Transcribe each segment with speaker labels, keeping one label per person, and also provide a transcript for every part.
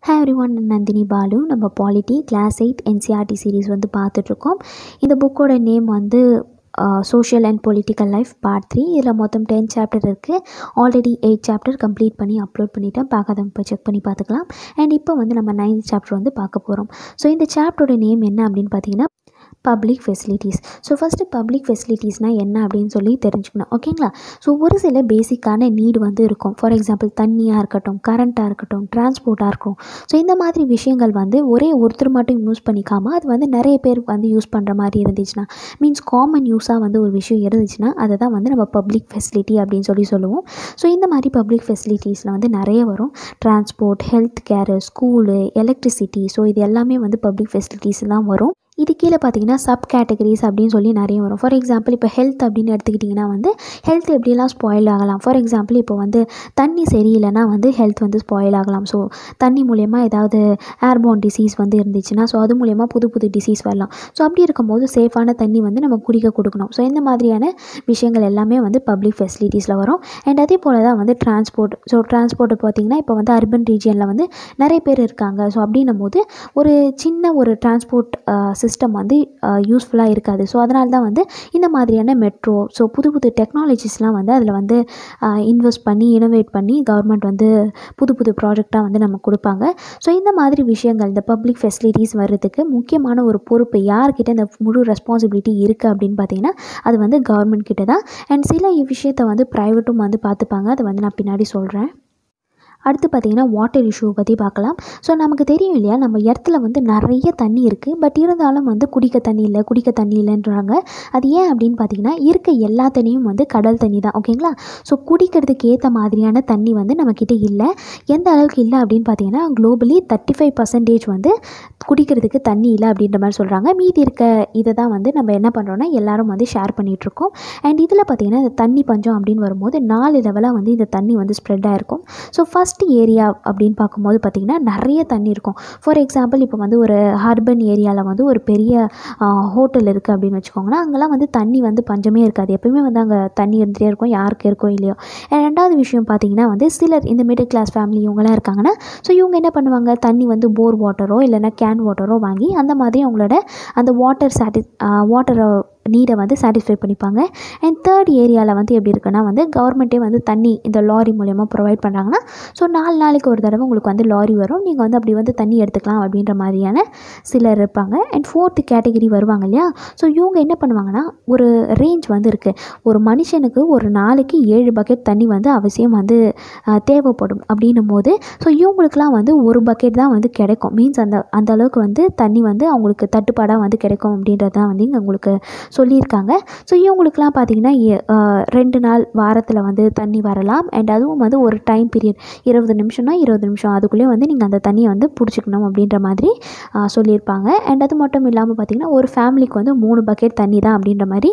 Speaker 1: hi everyone Nandini Balu நம்ம polity class eight NCERT series வந்து பார்த்துட்ருக்கோம் இந்த புக்கோட நேம் வந்து social and political life part three இதில் மொத்தம் டென் சாப்டர் இருக்குது ஆல்ரெடி எயிட் சாப்டர் கம்ப்ளீட் பண்ணி அப்லோட் பண்ணிவிட்டேன் பார்க்காதவங்க போய் செக் பண்ணி பார்த்துக்கலாம் அண்ட் இப்போ வந்து நம்ம நைன்த் சாப்டர் வந்து பார்க்க போகிறோம் ஸோ இந்த சாப்டரோட நேம் என்ன அப்படின்னு பார்த்தீங்கன்னா public facilities so first public ஃபெசிலிட்டிஸ்னால் என்ன அப்படின்னு சொல்லி தெரிஞ்சுக்கணும் ஓகேங்களா ஸோ ஒரு சில பேசிக்கான நீடு வந்து இருக்கும் ஃபார் எக்ஸாம்பிள் தண்ணியாக இருக்கட்டும் கரண்ட்டாக இருக்கட்டும் டிரான்ஸ்போர்ட்டாக இருக்கும் ஸோ இந்த மாதிரி விஷயங்கள் வந்து ஒரே ஒருத்தர் மட்டும் யூஸ் பண்ணிக்காமல் அது வந்து நிறைய பேர் வந்து யூஸ் பண்ணுற மாதிரி இருந்துச்சுன்னா மீன்ஸ் காமன் யூஸாக வந்து ஒரு விஷயம் இருந்துச்சுன்னா அதை தான் வந்து நம்ம பப்ளிக் ஃபெசிலிட்டி அப்படின்னு சொல்லி சொல்லுவோம் ஸோ இந்த மாதிரி பப்ளிக் ஃபெசிலிட்டிஸில் வந்து நிறைய வரும் transport health care school electricity so இது எல்லாமே வந்து பப்ளிக் ஃபெசிலிட்டிஸ் தான் வரும் இது கீழே பார்த்தீங்கன்னா சப் கேட்டகரிஸ் அப்படின்னு சொல்லி நிறைய வரும் ஃபார் எக்ஸாம்பிள் இப்போ ஹெல்த் அப்படின்னு எடுத்துக்கிட்டிங்கன்னா வந்து ஹெல்த் எப்படியெல்லாம் ஸ்பாயில் ஆகலாம் ஃபார் எக்ஸாம்பிள் இப்போ வந்து தண்ணி சரியில்லைனா வந்து ஹெல்த் வந்து ஸ்பாயில் ஆகலாம் ஸோ தண்ணி மூலயமா ஏதாவது ஏர்போன் டிசீஸ் வந்து இருந்துச்சுன்னா ஸோ அது மூலயமா புது புது டிசீஸ் வரலாம் ஸோ அப்படி இருக்கும்போது சேஃபான தண்ணி வந்து நம்ம குடிக்க கொடுக்கணும் ஸோ இந்த மாதிரியான விஷயங்கள் எல்லாமே வந்து பப்ளிக் ஃபெசிலிட்டிஸில் வரும் அண்ட் அதே போல் தான் வந்து டிரான்ஸ்போர்ட் ஸோ டிரான்ஸ்போர்ட் பார்த்திங்கன்னா இப்போ வந்து அர்பன் ரீஜியனில் வந்து நிறைய பேர் இருக்காங்க ஸோ அப்படின்னும் போது ஒரு சின்ன ஒரு டிரான்ஸ்போர்ட் சிஸ்டம் வந்து யூஸ்ஃபுல்லாக இருக்காது ஸோ அதனால தான் வந்து இந்த மாதிரியான மெட்ரோ ஸோ புது புது டெக்னாலஜிஸ்லாம் வந்து அதில் வந்து இன்வெஸ்ட் பண்ணி இனோவேட் பண்ணி கவர்மெண்ட் வந்து புது புது ப்ராஜெக்டாக வந்து நமக்கு கொடுப்பாங்க ஸோ இந்த மாதிரி விஷயங்கள் இந்த பப்ளிக் ஃபெசிலிட்டிஸ் வர்றதுக்கு முக்கியமான ஒரு பொறுப்பு யார்கிட்ட இந்த முழு ரெஸ்பான்சிபிலிட்டி இருக்குது அப்படின்னு பார்த்தீங்கன்னா அது வந்து கவர்மெண்ட் கிட்ட தான் அண்ட் சில விஷயத்தை வந்து ப்ரைவேட்டும் வந்து பார்த்துப்பாங்க அதை வந்து நான் பின்னாடி சொல்கிறேன் அடுத்து பார்த்திங்கன்னா வாட்டர் இஷ்யூ பற்றி பார்க்கலாம் ஸோ நமக்கு தெரியும் இல்லையா நம்ம இடத்துல வந்து நிறைய தண்ணி இருக்குது பட் இருந்தாலும் வந்து குடிக்க தண்ணி இல்லை குடிக்க தண்ணி இல்லைன்றாங்க அது ஏன் அப்படின்னு பார்த்தீங்கன்னா இருக்க எல்லா தண்ணியும் வந்து கடல் தண்ணி தான் ஓகேங்களா ஸோ குடிக்கிறதுக்கு ஏற்ற மாதிரியான தண்ணி வந்து நம்மக்கிட்ட இல்லை எந்த அளவுக்கு இல்லை அப்படின்னு பார்த்தீங்கன்னா குளோபலி தேர்ட்டி ஃபைவ் பர்சன்டேஜ் வந்து குடிக்கிறதுக்கு தண்ணி இல்லை அப்படின்ற மாதிரி சொல்கிறாங்க மீதி இருக்க இதை தான் வந்து நம்ம என்ன பண்ணுறோன்னா எல்லாரும் வந்து ஷேர் பண்ணிகிட்ருக்கோம் அண்ட் இதில் பார்த்திங்கன்னா இந்த தண்ணி பஞ்சம் அப்படின்னு வரும்போது நாலு லெவலாக வந்து இந்த தண்ணி வந்து ஸ்ப்ரெட் ஆகிருக்கும் ஸோ ஃபஸ்ட்டு ஏரியா அப்படின்னு பார்க்கும்போது பார்த்திங்கன்னா நிறைய தண்ணி இருக்கும் ஃபார் எக்ஸாம்பிள் இப்போ வந்து ஒரு அர்பன் ஏரியாவில் வந்து ஒரு பெரிய ஹோட்டல் இருக்குது அப்படின்னு வச்சுக்கோங்கன்னா அங்கெல்லாம் வந்து தண்ணி வந்து பஞ்சமே இருக்காது எப்பயுமே வந்து அங்கே தண்ணி இருந்துகிட்டே இருக்கும் யாருக்கு இருக்கோ இல்லையோ ரெண்டாவது விஷயம் பார்த்திங்கன்னா வந்து சிலர் இந்த மிடில் கிளாஸ் ஃபேமிலி இவங்களாம் இருக்காங்கன்னா ஸோ இவங்க என்ன பண்ணுவாங்க தண்ணி வந்து போர் வாட்டரோ இல்லைன்னா கேன் வாட்டரோ வாங்கி அந்த மாதிரி அவங்களோட அந்த வாட்டர் சாட்டி வாட்டரை நீடை வந்து சாட்டிஸ்ஃபை பண்ணிப்பாங்க அண்ட் தேர்ட் ஏரியாவில் வந்து எப்படி இருக்குன்னா வந்து கவர்மெண்ட்டே வந்து தண்ணி இந்த லாரி மூலயமா ப்ரொவைட் பண்ணுறாங்கன்னா ஸோ நாலு நாளைக்கு ஒரு தடவை உங்களுக்கு வந்து லாரி வரும் நீங்கள் வந்து அப்படி வந்து தண்ணி எடுத்துக்கலாம் அப்படின்ற மாதிரியான சிலர் இருப்பாங்க அண்ட் ஃபோர்த்து கேட்டகரி வருவாங்க இல்லையா ஸோ இவங்க என்ன பண்ணுவாங்கன்னா ஒரு ரேஞ்ச் வந்து இருக்குது ஒரு மனுஷனுக்கு ஒரு நாளைக்கு ஏழு பக்கெட் தண்ணி வந்து அவசியம் வந்து தேவைப்படும் அப்படின்னும் போது ஸோ இவங்களுக்குலாம் வந்து ஒரு பக்கெட் தான் வந்து கிடைக்கும் மீன்ஸ் அந்த அந்த அளவுக்கு வந்து தண்ணி வந்து அவங்களுக்கு தட்டுப்பாடாக வந்து கிடைக்கும் அப்படின்றது தான் வந்து இங்கே உங்களுக்கு சொல்லியிருக்காங்க ஸோ இவங்களுக்குலாம் பார்த்திங்கன்னா ரெண்டு நாள் வாரத்தில் வந்து தண்ணி வரலாம் அண்ட் அதுவும் வந்து ஒரு டைம் பீரியட் இருபது நிமிஷம்னா இருபது நிமிஷம் அதுக்குள்ளேயே வந்து நீங்கள் அந்த தண்ணியை வந்து பிடிச்சிக்கணும் அப்படின்ற மாதிரி சொல்லியிருப்பாங்க அண்ட் அது மட்டும் இல்லாமல் பார்த்திங்கன்னா ஒரு ஃபேமிலிக்கு வந்து மூணு பக்கெட் தண்ணி தான் அப்படின்ற மாதிரி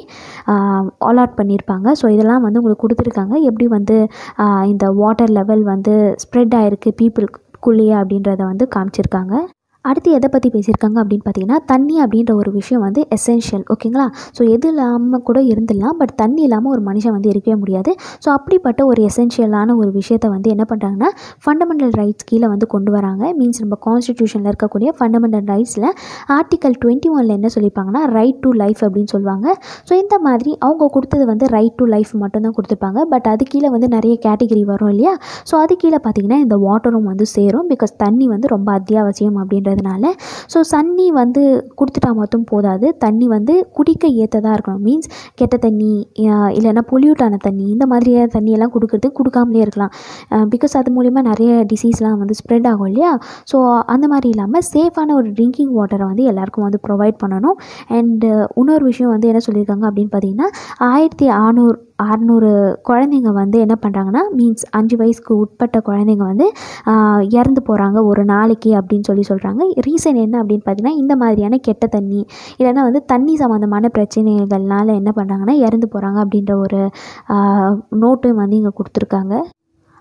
Speaker 1: அலாட் பண்ணியிருப்பாங்க ஸோ இதெல்லாம் வந்து உங்களுக்கு கொடுத்துருக்காங்க எப்படி வந்து இந்த வாட்டர் லெவல் வந்து ஸ்ப்ரெட் ஆகிருக்கு பீப்புளுக்குள்ளேயே அப்படின்றத வந்து காமிச்சிருக்காங்க அடுத்து எதை பற்றி பேசியிருக்காங்க அப்படின்னு பார்த்தீங்கன்னா தண்ணி அப்படின்ற ஒரு விஷயம் வந்து எசென்ஷியல் ஓகேங்களா ஸோ எது இல்லாமல் கூட இருந்துடலாம் பட் தண்ணி இல்லாமல் ஒரு மனுஷன் வந்து இருக்கவே முடியாது ஸோ அப்படிப்பட்ட ஒரு எசென்ஷியலான ஒரு விஷயத்தை வந்து என்ன பண்ணுறாங்கன்னா ஃபண்டமெண்டல் ரைட்ஸ் கீழே வந்து கொண்டு வராங்க மீன்ஸ் நம்ம கான்ஸ்டிடியூஷனில் இருக்கக்கூடிய ஃபண்டமெண்டல் ரைட்ஸில் ஆர்டிக்கல் டுவெண்ட்டி ஒனில் என்ன சொல்லியிருப்பாங்கன்னா ரைட் டு லைஃப் அப்படின்னு சொல்லுவாங்க ஸோ இந்த மாதிரி அவங்க கொடுத்தது வந்து ரைட் டு லைஃப் மட்டும்தான் கொடுத்துருப்பாங்க பட் அது கீழே வந்து நிறைய கேட்டகிரி வரும் இல்லையா ஸோ அது கீழே பார்த்தீங்கன்னா இந்த வாட்டரும் வந்து சேரும் பிகாஸ் தண்ணி வந்து ரொம்ப அத்தியாவசியம் அப்படின்ற அப்படின்றதுனால ஸோ தண்ணி வந்து கொடுத்துட்டா மட்டும் போதாது தண்ணி வந்து குடிக்க ஏற்றதாக இருக்கணும் மீன்ஸ் கெட்ட தண்ணி இல்லைன்னா பொல்யூட்டான தண்ணி இந்த மாதிரியான தண்ணியெல்லாம் கொடுக்குறதுக்கு கொடுக்காமலே இருக்கலாம் பிகாஸ் அது மூலிமா நிறைய டிசீஸ்லாம் வந்து ஸ்ப்ரெட் ஆகும் இல்லையா ஸோ அந்த மாதிரி இல்லாமல் சேஃபான ஒரு ட்ரிங்கிங் வாட்டரை வந்து எல்லாருக்கும் வந்து ப்ரொவைட் பண்ணணும் அண்டு இன்னொரு விஷயம் வந்து என்ன சொல்லியிருக்காங்க அப்படின்னு பார்த்தீங்கன்னா ஆயிரத்தி அறநூறு அறநூறு குழந்தைங்க வந்து என்ன பண்ணுறாங்கன்னா மீன்ஸ் அஞ்சு வயசுக்கு உட்பட்ட குழந்தைங்க வந்து இறந்து போகிறாங்க ஒரு நாளைக்கு அப்படின்னு சொல்லி சொல்கிறாங்க ரீசன் என்ன அப்படின்னு பார்த்தீங்கன்னா இந்த மாதிரியான கெட்ட தண்ணி இல்லைன்னா வந்து தண்ணி சம்மந்தமான பிரச்சனைகள்னால என்ன பண்ணுறாங்கன்னா இறந்து போகிறாங்க அப்படின்ற ஒரு நோட்டும் வந்து இங்கே கொடுத்துருக்காங்க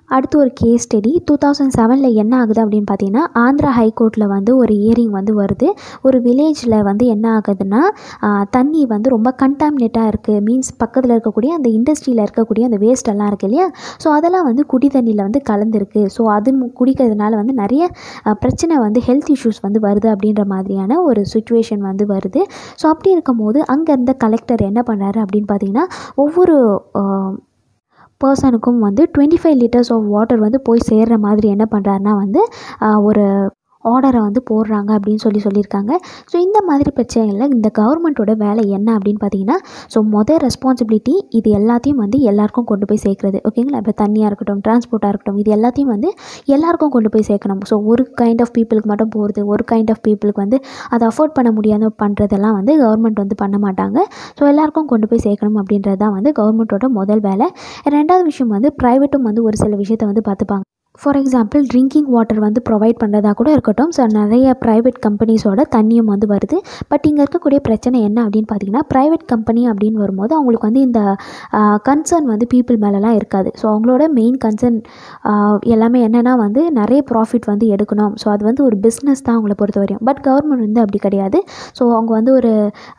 Speaker 1: அடுத்து ஒரு கேஸ் ஸ்டடி டூ தௌசண்ட் செவனில் என்ன ஆகுது அப்படின்னு பார்த்தீங்கன்னா ஆந்திரா ஹைகோர்ட்டில் வந்து ஒரு இயரிங் வந்து வருது ஒரு வில்லேஜில் வந்து என்ன ஆகுதுன்னா ஆஹ், தண்ணி வந்து ரொம்ப கண்டாமினேட்டாக இருக்குது மீன்ஸ் பக்கத்தில் இருக்கக்கூடிய அந்த இண்டஸ்ட்ரியில் இருக்கக்கூடிய அந்த வேஸ்ட் எல்லாம் இருக்குது இல்லையா ஸோ அதெல்லாம் வந்து குடி தண்ணியில் வந்து கலந்துருக்கு ஸோ அது மு- குடிக்கிறதுனால வந்து நிறைய ஆஹ், பிரச்சனை வந்து ஹெல்த் இஷ்யூஸ் வந்து வருது அப்படின்ற மாதிரியான ஒரு சுச்சுவேஷன் வந்து வருது ஸோ அப்படி இருக்கும்போது அங்கே இருந்த கலெக்டர் என்ன பண்ணுறாரு அப்படின்னு பார்த்தீங்கன்னா ஒவ்வொரு ஆஹ், பர்சனுக்கும் வந்து twenty five litres of water வந்து போய் சேர்ற மாதிரி என்ன பண்ணுறாருனா வந்து ஆஹ், ஒரு ஆர்டரை வந்து போடுறாங்க அப்படின்னு சொல்லி சொல்லியிருக்காங்க ஸோ இந்த மாதிரி பிரச்சனைகளில் இந்த கவர்மெண்ட்டோட வேலை என்ன அப்படின்னு பார்த்தீங்கன்னா ஸோ மொதல் ரெஸ்பான்சிபிலிட்டி இது எல்லாத்தையும் வந்து எல்லாருக்கும் கொண்டு போய் சேர்க்குறது ஓகேங்களா இப்போ தண்ணியாக இருக்கட்டும் டிரான்ஸ்போர்ட்டாக இருக்கட்டும் இது எல்லாத்தையும் வந்து எல்லாருக்கும் கொண்டு போய் சேர்க்கணும் ஸோ ஒரு கைண்ட் ஆஃப் பீப்புளுக்கு மட்டும் போகிறது ஒரு கைண்ட் ஆஃப் பீப்புளுக்கு வந்து அதை அஃபோர்ட் பண்ண முடியாத பண்ணுறதெல்லாம் வந்து கவர்மெண்ட் வந்து பண்ண மாட்டாங்க ஸோ எல்லாருக்கும் கொண்டு போய் சேர்க்கணும் அப்படின்றது தான் வந்து கவர்மெண்ட்டோட முதல் வேலை ரெண்டாவது விஷயம் வந்து ப்ரைவேட்டும் வந்து ஒரு சில விஷயத்தை வந்து பார்த்துப்பாங்க ஃபார் எக்ஸாம்பிள் ட்ரிங்கிங் வாட்டர் வந்து ப்ரொவைட் பண்ணுறதா கூட இருக்கட்டும் ஸோ நிறைய ப்ரைவேட் கம்பெனிஸோட தண்ணியும் வந்து வருது பட் இங்கே இருக்கக்கூடிய பிரச்சனை என்ன அப்படின்னு பார்த்தீங்கன்னா ப்ரைவேட் கம்பெனி அப்படின்னு வரும்போது அவங்களுக்கு வந்து இந்த கன்சர்ன் வந்து பீப்புள் மேலெலாம் இருக்காது ஸோ அவங்களோட மெயின் கன்சர்ன் எல்லாமே என்னென்னா வந்து நிறைய ப்ராஃபிட் வந்து எடுக்கணும் ஸோ அது வந்து ஒரு பிஸ்னஸ் தான் அவங்கள பொறுத்த வரையும் பட் கவர்மெண்ட் வந்து அப்படி கிடையாது ஸோ அவங்க வந்து ஒரு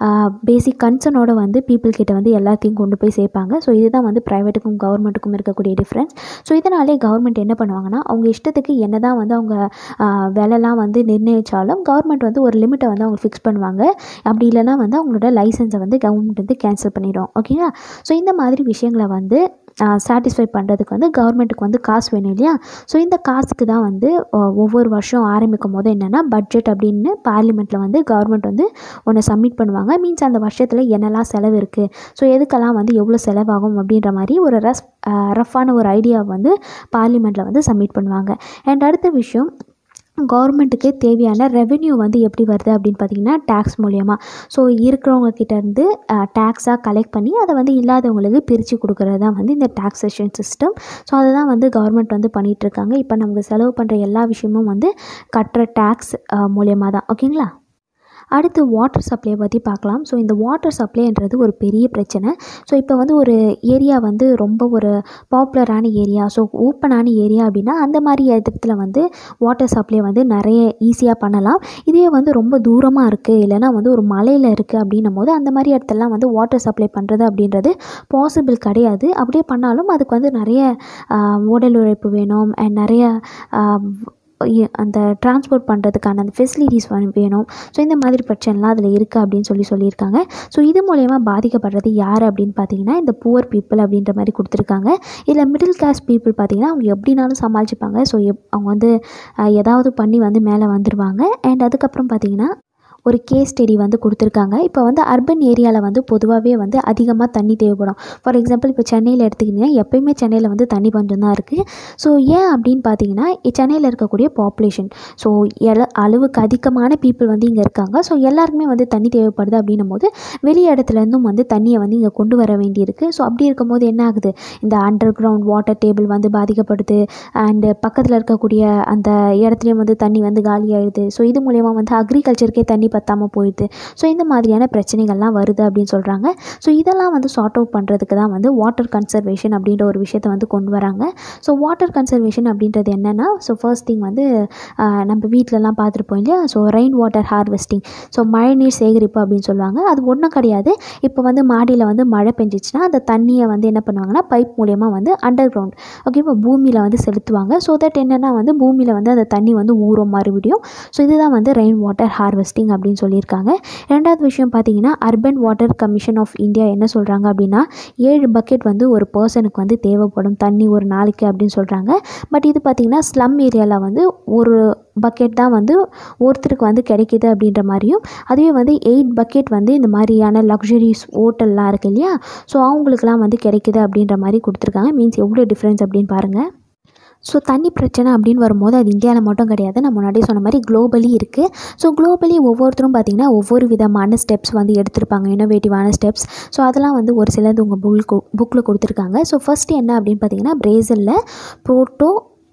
Speaker 1: பேசிக் கன்சர்னோட வந்து பீப்புள் கிட்ட வந்து எல்லாத்தையும் கொண்டு போய் சேர்ப்பாங்க ஸோ இதுதான் வந்து ப்ரைவேட்டுக்கும் கவர்மெண்ட்டுக்கும் இருக்கக்கூடிய டிஃப்ரென்ஸ் ஸோ இதனாலே கவர்மெண்ட் என்ன பண்ணுவாங்கன்னா அவங்க இஷ்டத்துக்கு என்ன தான் வந்து அவங்க ஆஹ், விலைலாம் வந்து நிர்ணயித்தாலும் கவர்மெண்ட் வந்து ஒரு லிமிட்டை வந்து அவங்க ஃபிக்ஸ் பண்ணுவாங்க அப்படி இல்லைன்னா வந்து அவங்களோட லைசன்ஸை வந்து கவர்மெண்ட் வந்து கேன்சல் பண்ணிடும் ஓகேங்களா ஸோ இந்த மாதிரி விஷயங்களை வந்து சாட்டிஸ்ஃபை பண்ணுறதுக்கு வந்து கவர்மெண்ட்டுக்கு வந்து காசு வேணும் இல்லையா ஸோ இந்த காசுக்கு தான் வந்து அஹ், ஒவ்வொரு வருஷம் ஆரம்பிக்கும் போது என்னென்னா பட்ஜெட் அப்படின்னு பார்லிமெண்ட்டில் வந்து கவர்மெண்ட் வந்து ஒன்று சப்மிட் பண்ணுவாங்க மீன்ஸ் அந்த வருஷத்தில் என்னெல்லாம் செலவு இருக்குது ஸோ எதுக்கெல்லாம் வந்து எவ்வளோ செலவாகும் அப்படின்ற மாதிரி ஒரு ரஸ் ரஃப்பான ஒரு ஐடியா வந்து பார்லிமெண்ட்டில் வந்து சப்மிட் பண்ணுவாங்க அண்ட் அடுத்த விஷயம் கவர்மெண்ட்டுக்கு தேவையான ரெவென்யூ வந்து எப்படி வருது அப்படின்னு பார்த்தீங்கன்னா டேக்ஸ் மூலயமா ஸோ இருக்கிறவங்க கிட்டேருந்து டேக்ஸாக கலெக்ட் பண்ணி அதை வந்து இல்லாதவங்களுக்கு பிரித்து கொடுக்குறது தான் வந்து இந்த டாக்ஸேஷன் சிஸ்டம் ஸோ அதை தான் வந்து கவர்மெண்ட் வந்து பண்ணிகிட்டு இருக்காங்க இப்போ நமக்கு செலவு பண்ணுற எல்லா விஷயமும் வந்து கட்டுற டேக்ஸ் மூலயமா தான் ஓகேங்களா அடுத்து வாட்டர் சப்ளை பற்றி பார்க்கலாம் ஸோ இந்த வாட்டர் சப்ளைன்றது ஒரு பெரிய பிரச்சனை ஸோ இப்போ வந்து ஒரு ஏரியா வந்து ரொம்ப ஒரு பாப்புலரான ஏரியா ஸோ ஓப்பனான ஏரியா அப்படின்னா அந்த மாதிரி இடத்துல வந்து வாட்டர் சப்ளை வந்து நிறைய ஈஸியாக பண்ணலாம் இதே வந்து ரொம்ப தூரமாக இருக்குது இல்லைனா வந்து ஒரு மலையில் இருக்குது அப்படின்னும் போது அந்த மாதிரி இடத்துலலாம் வந்து வாட்டர் சப்ளை பண்ணுறது அப்படின்றது பாசிபிள் கிடையாது அப்படியே பண்ணாலும் அதுக்கு வந்து நிறைய ஆஹ், உடல் உழைப்பு வேணும் அண்ட் நிறைய ஆஹ், இ- அந்த டிரான்ஸ்போர்ட் பண்ணுறதுக்கான அந்த ஃபெசிலிட்டிஸ் வேணும் ஸோ இந்த மாதிரி பிரச்சனைலாம் அதில் இருக்குது அப்படின்னு சொல்லி சொல்லியிருக்காங்க ஸோ இது மூலயமா பாதிக்கப்படுறது யார் அப்படின்னு பார்த்தீங்கன்னா இந்த புவர் பீப்புள் அப்படின்ற மாதிரி கொடுத்துருக்காங்க இதில் மிடில் கிளாஸ் பீப்புள் பார்த்தீங்கன்னா அவங்க எப்படினாலும் சமாளிச்சுப்பாங்க ஸோ எப் அவங்க வந்து அஹ், ஏதாவது பண்ணி வந்து மேலே வந்துடுவாங்க அண்ட் அதுக்கப்புறம் பார்த்தீங்கன்னா ஒரு கேஸ் ஸ்டடி வந்து கொடுத்துருக்காங்க இப்போ வந்து அர்பன் ஏரியாவில் வந்து பொதுவாகவே வந்து அதிகமாக தண்ணி தேவைப்படும் ஃபார் எக்ஸாம்பிள் இப்போ சென்னையில் எடுத்துக்கிட்டிங்கன்னா எப்பயுமே சென்னையில் வந்து தண்ணி பஞ்சம் தான் இருக்குது ஸோ ஏன் அப்படின்னு பார்த்தீங்கன்னா இ- சென்னையில் இருக்கக்கூடிய பாப்புலேஷன் ஸோ எல அளவுக்கு அதிகமான பீப்புள் வந்து இங்கே இருக்காங்க ஸோ எல்லாருக்குமே வந்து தண்ணி தேவைப்படுது அப்படின்னும் போது வெளி இடத்துலேருந்தும் வந்து தண்ணியை வந்து இங்கே கொண்டு வர வேண்டியிருக்கு ஸோ அப்படி இருக்கும்போது என்ன ஆகுது இந்த அண்டர் கிரவுண்ட் வாட்டர் டேபிள் வந்து பாதிக்கப்படுது அண்டு பக்கத்தில் இருக்கக்கூடிய அந்த இடத்துலையும் வந்து தண்ணி வந்து காலியாயிடுது ஸோ இது மூலயமா வந்து அக்ரிகல்ச்சருக்கே தண்ணி பத்தாமல் போயிடுது ஸோ இந்த மாதிரியான பிரச்சனைகள்லாம் வருது அப்படின்னு சொல்கிறாங்க ஸோ இதெல்லாம் வந்து சார்ட் அவுட் பண்ணுறதுக்கு தான் வந்து வாட்டர் கன்சர்வேஷன் அப்படின்ற ஒரு விஷயத்தை வந்து கொண்டு வராங்க ஸோ வாட்டர் கன்சர்வேஷன் அப்படின்றது என்னென்னா ஸோ ஃபர்ஸ்ட் திங் வந்து ஆஹ், நம்ம வீட்டிலலாம் பார்த்துருப்போம் இல்லையா so rain water harvesting so மழைநீர் சேகரிப்பு அப்படின்னு சொல்லுவாங்க அது ஒன்றும் கிடையாது இப்போ வந்து மாடியில் வந்து மழை பெஞ்சிச்சுன்னா அந்த தண்ணியை வந்து என்ன பண்ணுவாங்கன்னா பைப் மூலயமா வந்து அண்டர் கிரவுண்ட் ஓகே இப்போ பூமியில் வந்து செலுத்துவாங்க ஸோ தட் என்னென்னா வந்து பூமியில் வந்து அந்த தண்ணி வந்து ஊறும் மறுபடியும் ஸோ இதுதான் வந்து ரெயின் வாட்டர் ஹார்வெஸ்டிங் அப்படின்னு சொல்லியிருக்காங்க ரெண்டாவது விஷயம் பார்த்தீங்கன்னா urban water commission of India என்ன சொல்கிறாங்க அப்படின்னா ஏழு பக்கெட் வந்து ஒரு பர்சனுக்கு வந்து தேவைப்படும் தண்ணி ஒரு நாளைக்கு அப்படின்னு சொல்கிறாங்க பட் இது பார்த்திங்கன்னா ஸ்லம் ஏரியாவில் வந்து ஒரு பக்கெட் தான் வந்து ஒருத்தருக்கு வந்து கிடைக்கிது அப்படின்ற மாதிரியும் அதுவே வந்து எயிட் பக்கெட் வந்து இந்த மாதிரியான லக்ஸுரிஸ் ஹோட்டல்லாம் இருக்கு இல்லையா ஸோ அவங்களுக்குலாம் வந்து கிடைக்குது அப்படின்ற மாதிரி கொடுத்துருக்காங்க மீன்ஸ் எவ்வளோ டிஃப்ரென்ஸ் அப்படின்னு பாருங்கள் ஸோ தண்ணி பிரச்சனை அப்படின்னு வரும்போது அது இந்தியாவில் மட்டும் கிடையாது நான் முன்னாடியே சொன்ன மாதிரி குளோபலி இருக்குது ஸோ குளோபலி ஒவ்வொருத்தரும் பார்த்திங்கன்னா ஒவ்வொரு விதமான ஸ்டெப்ஸ் வந்து எடுத்திருப்பாங்க இன்னோவேட்டிவான ஸ்டெப்ஸ் ஸோ அதெல்லாம் வந்து ஒரு சிலது உங்கள் புக் புக்கில் கொடுத்துருக்காங்க ஸோ ஃபஸ்ட்டு என்ன அப்படின்னு பார்த்தீங்கன்னா பிரேசிலில் ப்ரோட்டோ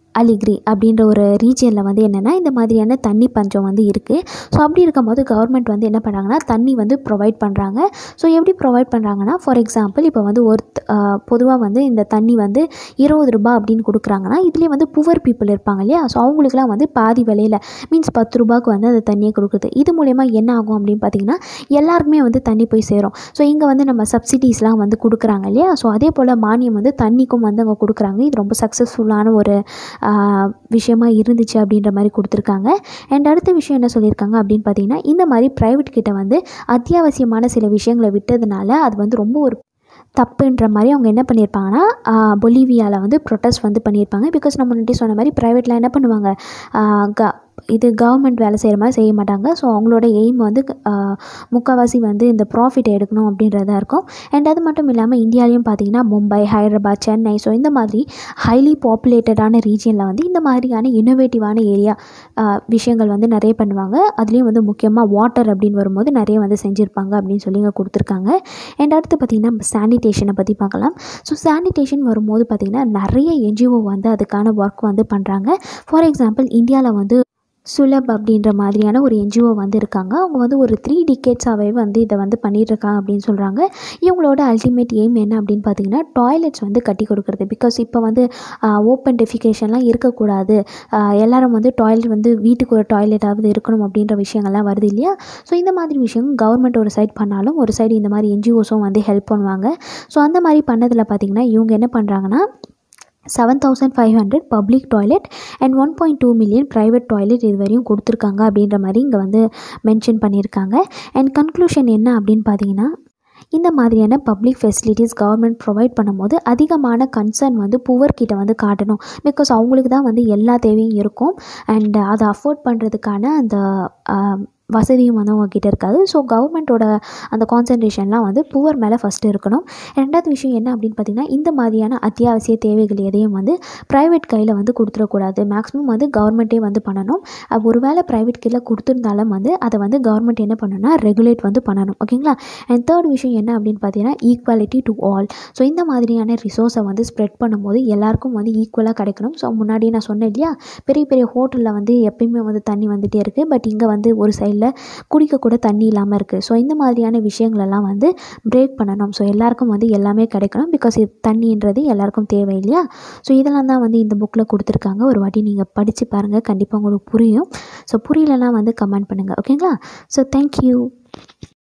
Speaker 1: அலிகிரி அப்படின்ற ஒரு ரீஜியனில் வந்து என்னென்னா இந்த மாதிரியான தண்ணி பஞ்சம் வந்து இருக்குது ஸோ அப்படி இருக்கும்போது கவர்மெண்ட் வந்து என்ன பண்ணுறாங்கன்னா தண்ணி வந்து ப்ரொவைட் பண்ணுறாங்க ஸோ எப்படி ப்ரொவைட் பண்ணுறாங்கன்னா ஃபார் எக்ஸாம்பிள் இப்போ வந்து ஒரு பொதுவாக வந்து இந்த தண்ணி வந்து இருபது ரூபாய் அப்படின்னு கொடுக்குறாங்கன்னா இதுலேயே வந்து புவர் பீப்புள் இருப்பாங்க இல்லையா ஸோ அவங்களுக்குலாம் வந்து பாதி விலையில் மீன்ஸ் பத்து ரூபாய்க்கு வந்து அந்த தண்ணியை கொடுக்குது இது மூலயமா என்ன ஆகும் அப்படின்னு பார்த்தீங்கன்னா எல்லாருக்குமே வந்து தண்ணி போய் சேரும் ஸோ இங்கே வந்து நம்ம சப்சிடிஸ்லாம் வந்து கொடுக்குறாங்க இல்லையா ஸோ அதே போல் மானியம் வந்து தண்ணிக்கும் வந்து அங்கே கொடுக்குறாங்க இது ரொம்ப சக்ஸஸ்ஃபுல்லான ஒரு ஆஹ், விஷயமா இருந்துச்சு அப்படின்ற மாதிரி கொடுத்துருக்காங்க அண்ட் அடுத்த விஷயம் என்ன சொல்லியிருக்காங்க அப்படின்னு பார்த்தீங்கன்னா இந்த மாதிரி ப்ரைவேட் கிட்ட வந்து அத்தியாவசியமான சில விஷயங்களை விட்டதுனால அது வந்து ரொம்ப ஒரு தப்புன்ற மாதிரி அவங்க என்ன பண்ணியிருப்பாங்கன்னா பொலிவியாவில் வந்து ப்ரொட்டஸ்ட் வந்து பண்ணியிருப்பாங்க பிகாஸ் நம்ம முன்னாடி சொன்ன மாதிரி ப்ரைவேட்டில் என்ன பண்ணுவாங்க ஆஹ் க இது கவர்மெண்ட் வேலை செய்கிற மாதிரி செய்ய மாட்டாங்க ஸோ அவங்களோட எய்ம் வந்து ஆஹ் முக்கால்வாசி வந்து இந்த ப்ராஃபிட் எடுக்கணும் அப்படின்றதா இருக்கும் அண்ட் அது மட்டும் இல்லாமல் இந்தியாலையும் பார்த்தீங்கன்னா மும்பை ஹைதராபாத் சென்னை ஸோ இந்த மாதிரி ஹைலி பாப்புலேட்டடான ரீஜியனில் வந்து இந்த மாதிரியான இன்னோவேட்டிவான ஏரியா விஷயங்கள் வந்து நிறைய பண்ணுவாங்க அதுலேயும் வந்து முக்கியமாக வாட்டர் அப்படின்னு வரும்போது நிறைய வந்து செஞ்சுருப்பாங்க அப்படின்னு சொல்லி இங்கே கொடுத்துருக்காங்க அண்ட் அடுத்து பார்த்திங்கன்னா நம்ம சானிடேஷனை பற்றி பார்க்கலாம் ஸோ சானிடேஷன் வரும்போது பார்த்திங்கன்னா நிறைய என்ஜிஓ வந்து அதுக்கான ஒர்க் வந்து பண்ணுறாங்க ஃபார் எக்ஸாம்பிள் இந்தியாவில் வந்து சுலப் அப்படின்ற மாதிரியான ஒரு என்ஜிஓ வந்து இருக்காங்க அவங்க வந்து ஒரு த்ரீ டிகேட்ஸாகவே வந்து இதை வந்து பண்ணிட்டு இருக்காங்க அப்படின்னு சொல்கிறாங்க இவங்களோட அல்டிமேட் எய்ம் என்ன அப்படின்னு பார்த்தீங்கன்னா டாய்லெட்ஸ் வந்து கட்டி கொடுக்குறது பிகாஸ் இப்போ வந்து ஓப்பன் டெஃபிகேஷன்லாம் இருக்கக்கூடாது ஆஹ் எல்லாரும் வந்து டாய்லெட் வந்து வீட்டுக்கு ஒரு டாய்லெட்டாவது இருக்கணும் அப்படின்ற விஷயங்கள்லாம் வருது இல்லையா ஸோ இந்த மாதிரி விஷயம் கவர்மெண்ட் ஒரு சைட் பண்ணாலும் ஒரு சைடு இந்த மாதிரி என்ஜிஓஸும் வந்து ஹெல்ப் பண்ணுவாங்க ஸோ அந்த மாதிரி பண்ணதில் பார்த்திங்கன்னா இவங்க என்ன பண்ணுறாங்கன்னா seven thousand five hundred public toilet and one point two million private toilet இது வரையும் கொடுத்துருக்காங்க அப்படின்ற மாதிரி இங்கே வந்து மென்ஷன் பண்ணியிருக்காங்க அண்ட் கன்க்ளூஷன் என்ன அப்படின்னு பார்த்தீங்கன்னா இந்த மாதிரியான பப்ளிக் ஃபெசிலிட்டிஸ் கவர்மெண்ட் ப்ரொவைட் பண்ணும்போது அதிகமான கன்சர்ன் வந்து புவர் கிட்ட வந்து காட்டணும் பிகாஸ் அவங்களுக்கு தான் வந்து எல்லா தேவையும் இருக்கும் அண்ட் அதை அஃபோர்ட் பண்ணுறதுக்கான அந்த ஆஹ், வசதியும் வந்து அவங்கக்கிட்ட இருக்காது ஸோ கவர்மெண்ட்டோட அந்த கான்சன்ட்ரேஷன்லாம் வந்து புவர் மேலே ஃபஸ்ட்டு இருக்கணும் ரெண்டாவது விஷயம் என்ன அப்படின்னு பார்த்தீங்கன்னா இந்த மாதிரியான அத்தியாவசிய தேவைகள் எதையும் வந்து ப்ரைவேட் கையில் வந்து கொடுத்துடக்கூடாது மேக்ஸிமம் வந்து கவர்மெண்ட்டே வந்து பண்ணணும் அது ஒருவேளை ப்ரைவேட் கையில் கொடுத்துருந்தாலும் வந்து அதை வந்து கவர்மெண்ட் என்ன பண்ணணும்னா ரெகுலேட் வந்து பண்ணணும் ஓகேங்களா அண்ட் தேர்ட் விஷயம் என்ன அப்படின்னு பார்த்தீங்கன்னா ஈக்குவாலிட்டி டு ஆல் ஸோ இந்த மாதிரியான ரிசோர்ஸை வந்து ஸ்ப்ரெட் பண்ணும்போது எல்லாருக்கும் வந்து ஈக்குவலாக கிடைக்கணும் ஸோ முன்னாடியே நான் சொன்னேன் இல்லையா பெரிய பெரிய ஹோட்டலில் வந்து எப்பயுமே வந்து தண்ணி வந்துகிட்டே இருக்குது பட் இங்கே வந்து ஒரு சைடில் குடிக்க கூட தண்ணி இல்லாமல் இருக்குது ஸோ இந்த மாதிரியான விஷயங்களெல்லாம் வந்து பிரேக் பண்ணணும் ஸோ எல்லாருக்கும் வந்து எல்லாமே கிடைக்கணும் பிகாஸ் இது தண்ணின்றது எல்லாருக்கும் தேவை இல்லையா ஸோ இதெல்லாம் தான் வந்து இந்த புக்கில் கொடுத்துருக்காங்க ஒரு வாட்டி நீங்கள் படித்து பாருங்கள் கண்டிப்பாக உங்களுக்கு புரியும் ஸோ புரியலன்னா வந்து கமெண்ட் பண்ணுங்கள் ஓகேங்களா ஸோ தேங்க்யூ